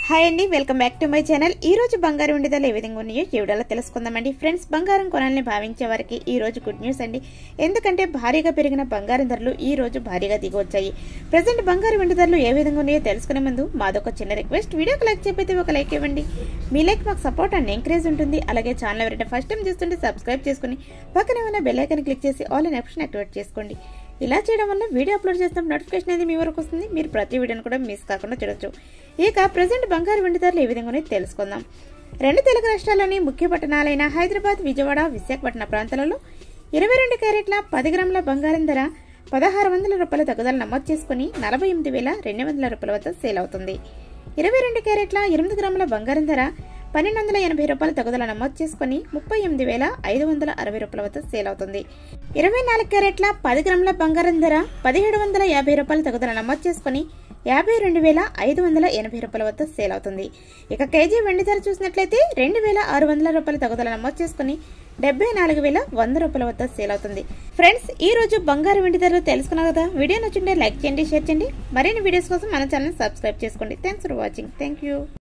hi అండి welcome back to my channel ఈ రోజు బంగారం వెండి ధరలు ఏ విధంగా ఉన్నాయో ఈ వీడియోలో తెలుసుకుందామండి ఫ్రెండ్స్ బంగారం కొనాలని భావించే వారికి ఈ రోజు గుడ్ న్యూస్ అండి ఎందుకంటే భారీగా పెరిగిన బంగారం ధరలు ఈ రోజు భారీగా దిగొచ్చాయి ప్రజెంట్ బంగారం వెండి ధరలు ఏ విధంగా ఉన్నాయో తెలుసుకునే ముందు మాదొక చిన్న రిక్వెస్ట్ వీడియోకి లైక్ చెప్పైతే ఒక లైక్ ఇవ్వండి మీ లైక్ మాకు సపోర్ట్ అండ్ ఎంకరేజ్ ఉంటుంది అలాగే ఛానల్ ఎవరైనా ఫస్ట్ టైం చూస్తుంటే సబ్స్క్రైబ్ చేసుకుని పక్కనే ఉన్న బెల్ ఐకాన్ క్లిక్ చేసి ఆల్ ఇన్ ఆప్షన్ యాక్టివేట్ చేసుకోండి ఇలా చేయడం వల్ల వీడియో అప్లోడ్ చేస్తాం నోటిఫికేషన్ అనేది మీ వరకు వస్తుంది మీరు ప్రతి వీడియోని కూడా మిస్ కాకుండా చూడొచ్చు ఇక ప్రజెంట్ బంగారు వెండి ధరలు ఏ విధంగా ఉన్నాయో తెలుసుకుందాం రెండు తెలుగు రాష్ట్రాల్లోని ముఖ్య పట్టణాలైన హైదరాబాద్ విజయవాడ విశాఖపట్నం ప్రాంతాలలో ఇరవై రెండు క్యారెట్ల పది గ్రాముల బంగారం ధర పదహారు వందల రూపాయల తగ్గుదల నమోదు చేసుకుని నలభై ఎనిమిది వేల రెండు వందల రూపాయల వద్ద సేల్ అవుతుంది ఇరవై రెండు క్యారెట్ల ఎనిమిది గ్రాముల బంగారం ధర పన్నెండు వందల ఎనభై రూపాయల తగుదల నమోదు చేసుకుని ముప్పై ఎనిమిది వేల ఐదు వందల అరవై రూపాయల వద్ద సేల్ అవుతుంది ఇరవై నాలుగు క్యారెట్ల పది గ్రాముల బంగారం ధర పదిహేడు వందల యాభై రూపాయల తగుదల నమోదు చేసుకుని యాభై రెండు వేల ఐదు వందల ఎనభై రూపాయల వద్ద సేల్ అవుతుంది ఇక కేజీ వెండి ధర చూసినట్లయితే రెండు వేల ఆరు వందల రూపాయల తగుదల నమోదు చేసుకుని డెబ్బై నాలుగు వేల వంద రూపాయల వద్ద సేల్ అవుతుంది ఫ్రెండ్స్ ఈ రోజు బంగారు వెండి ధరలు తెలుసుకున్నారు కదా వీడియో నచ్చుంటే లైక్ చేయండి షేర్ చేయండి మరిన్ని వీడియోస్ కోసం మన ఛానల్ సబ్స్క్రైబ్ చేసుకోండి thanks for watching thank you